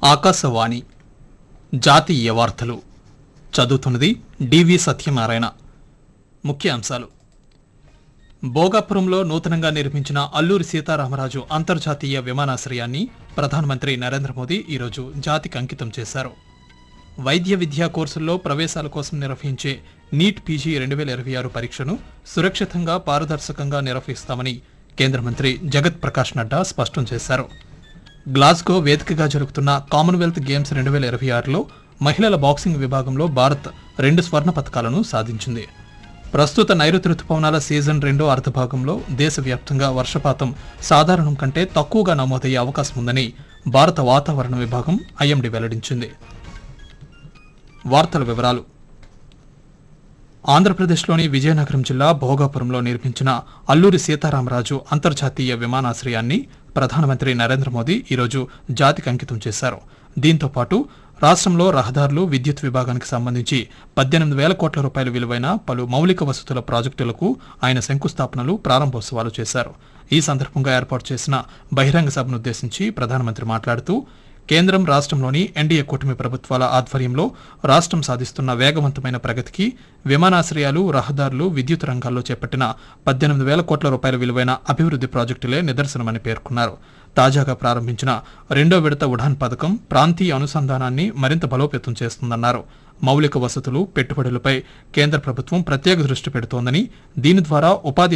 ఆకాశవాణి జాతీయ వార్తలు చదువుతున్నది డివి సత్యనారాయణ ముఖ్య అంశాలు భోగాపురంలో నూతనంగా నిర్మించిన అల్లూరి సీతారామరాజు అంతర్జాతీయ విమానాశ్రయాన్ని ప్రధానమంత్రి నరేంద్ర మోదీ ఈరోజు జాతికి అంకితం చేశారు వైద్య విద్యా కోర్సుల్లో ప్రవేశాల కోసం నిర్వహించే నీట్ పీజీ రెండు వేల ఇరవై ఆరు పరీక్షను సురక్షితంగా పారదర్శకంగా నిర్వహిస్తామని కేంద్ర మంత్రి జగత్ ప్రకాష్ నడ్డా స్పష్టం చేశారు గ్లాస్గో వేదికగా జరుగుతున్న కామన్వెల్త్ గేమ్స్ రెండు వేల ఇరవై ఆరులో మహిళల బాక్సింగ్ విభాగంలో భారత్ రెండు స్వర్ణ పథకాలను సాధించింది ప్రస్తుత నైరుతి రుతుపవనాల సీజన్ రెండో అర్ధభాగంలో దేశవ్యాప్తంగా వర్షపాతం సాధారణం కంటే తక్కువగా నమోదయ్యే అవకాశం ఉందని భారత వాతావరణ విభాగం ఐఎండీ వెల్లడించింది వార్తల వివరాలు ఆంధ్రప్రదేశ్లోని విజయనగరం జిల్లా భోగాపురంలో నిర్మించిన అల్లూరి సీతారామరాజు అంతర్జాతీయ విమానాశ్రయాన్ని ప్రధానమంత్రి నరేంద్ర మోదీ ఈరోజు జాతికి అంకితం చేశారు దీంతో పాటు రాష్ట్రంలో రహదారులు విద్యుత్ విభాగానికి సంబంధించి పద్దెనిమిది వేల కోట్ల రూపాయల విలువైన పలు మౌలిక వసతుల ప్రాజెక్టులకు ఆయన శంకుస్థాపనలు ప్రారంభోత్సవాలు చేశారు ఈ సందర్భంగా ఏర్పాటు చేసిన బహిరంగ సభను ఉద్దేశించి ప్రధానమంత్రి మాట్లాడుతూ కేంద్రం రాష్ట్రంలోని ఎన్డీఏ కూటమి ప్రభుత్వాల ఆధ్వర్యంలో రాష్ట్రం సాధిస్తున్న వేగవంతమైన ప్రగతికి విమానాశ్రయాలు రహదారులు విద్యుత్ రంగాల్లో చేపట్టిన పద్దెనిమిది వేల కోట్ల రూపాయల విలువైన అభివృద్ధి ప్రాజెక్టులే నిదర్శనమని పేర్కొన్నారు తాజాగా ప్రారంభించిన రెండో విడత ఉడాన్ పథకం ప్రాంతీయ అనుసంధానాన్ని మరింత బలోపేతం చేస్తుందన్నారు మౌలిక వసతులు పెట్టుబడులపై కేంద్ర ప్రభుత్వం ప్రత్యేక దృష్టి పెడుతోందని దీని ద్వారా ఉపాధి